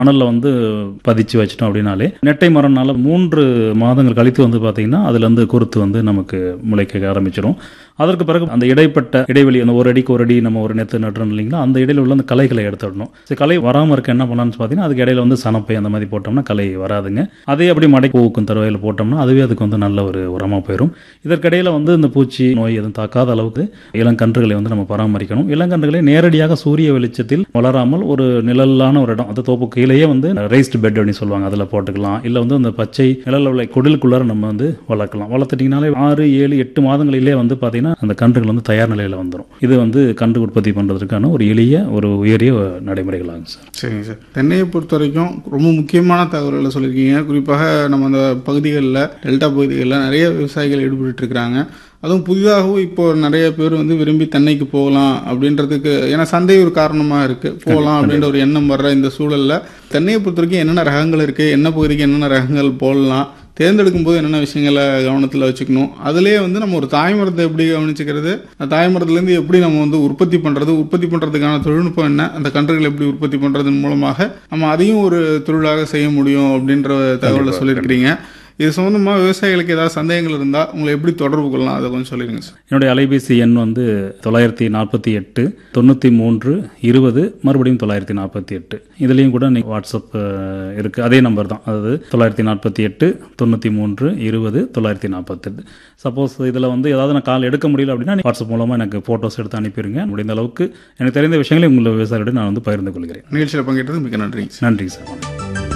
மணலில் வந்து பதிச்சு வச்சிட்டோம் அப்படின்னாலே நெட்டை மரம்னால மூன்று மாதங்கள் கழித்து வந்து பார்த்தீங்கன்னா அதுலேருந்து குருத்து வந்து நமக்கு முளைக்க ஆரம்பிச்சிடும் அதற்கு பிறகு அந்த இடைப்பட்ட இடைவெளி அந்த ஒரு அடிக்கு ஒரு அடி நம்ம ஒரு நெத்து நட்டுறோம் இல்லைங்களா அந்த இடையில உள்ள அந்த களைகளை எடுத்துடணும் சரி களை வராமல் இருக்க என்ன பண்ணலாம்னு பார்த்தீங்கன்னா அதுக்கு இடையில வந்து சனப்பை அந்த மாதிரி போட்டோம்னா களை வராதுங்க அதே அப்படி மடை பூவுக்கும் தருவையில் போட்டோம்னா அதுவே அதுக்கு வந்து நல்ல ஒரு உரமாக போயிடும் இதற்கிடையில வந்து இந்த பூச்சி நோய் எதுவும் தாக்காத அளவுக்கு இளங்கன்றுகளை வந்து நம்ம பராமரிக்கணும் இளங்கன்றுகளை நேரடியாக சூரிய வெளிச்சத்தில் வளராமல் ஒரு நிழலான ஒரு இடம் அந்த தோப்பு கீழேயே வந்து ரைஸ்டு பெட் அப்படின்னு சொல்லுவாங்க அதில் போட்டுக்கலாம் இல்லை வந்து அந்த பச்சை நிழல் உள்ள குடிலுக்குள்ளார நம்ம வந்து வளர்க்கலாம் வளர்த்துட்டிங்கனாலே ஆறு ஏழு எட்டு மாதங்களிலே வந்து பார்த்தீங்கன்னா அந்த கன்றுகள் வந்து தயார் நிலையில் வந்துடும் இது வந்து கன்று உற்பத்தி பண்ணுறதுக்கான ஒரு எளிய ஒரு உயரிய நடைமுறைகளாகும் சார் சரிங்க சார் தென்னையை பொறுத்த வரைக்கும் ரொம்ப முக்கியமான தகவல்களை சொல்லியிருக்கீங்க குறிப்பாக நம்ம அந்த பகுதிகளில் டெல்டா பகுதிகளில் நிறைய விவசாயிகள் ஈடுபட்டு இருக்கிறாங்க அதுவும் புதிதாகவும் இப்போ நிறைய பேர் வந்து விரும்பி தென்னைக்கு போகலாம் அப்படின்றதுக்கு ஏன்னா சந்தை ஒரு காரணமாக இருக்குது போகலாம் அப்படின்ற ஒரு எண்ணம் வர்ற இந்த சூழலில் தென்னையை பொறுத்த வரைக்கும் என்னென்ன ரகங்கள் இருக்குது என்ன பகுதிக்கு என்னென்ன ரகங்கள் போடலாம் தேர்ந்தெடுக்கும் போது என்னென்ன விஷயங்களை கவனத்தில் வச்சுக்கணும் அதுலேயே வந்து நம்ம ஒரு தாய்மரத்தை எப்படி கவனிச்சுக்கிறது அந்த தாய்மரத்துலேருந்து எப்படி நம்ம வந்து உற்பத்தி பண்ணுறது உற்பத்தி பண்ணுறதுக்கான தொழில்நுட்பம் என்ன அந்த கன்றுகள் எப்படி உற்பத்தி பண்ணுறதன் மூலமாக நம்ம அதையும் ஒரு தொழிலாக செய்ய முடியும் அப்படின்ற தகவலை சொல்லியிருக்கிறீங்க இது சம்மந்தமாக விவசாயிகளுக்கு ஏதாவது சந்தேகங்கள் இருந்தால் உங்களை எப்படி தொடர்பு கொள்ளலாம் அதை கொஞ்சம் சொல்லிடுங்க சார் என்னுடைய அலைபேசி எண் வந்து தொள்ளாயிரத்தி நாற்பத்தி எட்டு தொண்ணூற்றி மூன்று இருபது மறுபடியும் தொள்ளாயிரத்தி நாற்பத்தி எட்டு இதுலேயும் கூட நீங்கள் வாட்ஸ்அப் அஹ், இருக்குது அதே நம்பர் தான் அதாவது தொள்ளாயிரத்தி நாற்பத்தி எட்டு தொண்ணூற்றி மூன்று இருபது தொள்ளாயிரத்தி நாற்பத்தெட்டு சப்போஸ் இதில் வந்து ஏதாவது நான் கால் எடுக்க முடியல அப்படின்னா நீங்க வாட்ஸ்அப் மூலமாக எனக்கு ஃபோட்டோஸ் எடுத்து அனுப்பிடுங்க முடிந்த அளவுக்கு எனக்கு தெரிந்த விஷயங்களை உங்களை விவசாயியோட நான் வந்து பகிர்ந்து கொள்கிறேன் நிகழ்ச்சியில் பங்கேற்றது மிக நன்றிங்க சார் நன்றி சார் வணக்கம்.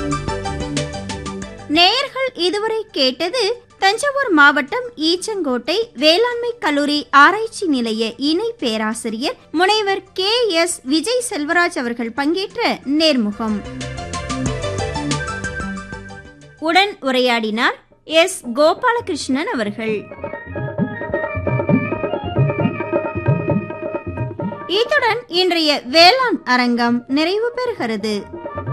நேயர்கள் இதுவரை கேட்டது தஞ்சாவூர் மாவட்டம் ஈச்சங்கோட்டை வேளாண்மை கல்லூரி ஆராய்ச்சி நிலைய இணை பேராசிரியர் முனைவர் கே எஸ் விஜய் செல்வராஜ் அவர்கள் பங்கேற்ற நேர்முகம் உடன் உரையாடினார் எஸ் கோபாலகிருஷ்ணன் அவர்கள் இத்துடன் இன்றைய வேளாண் அரங்கம் நிறைவு பெறுகிறது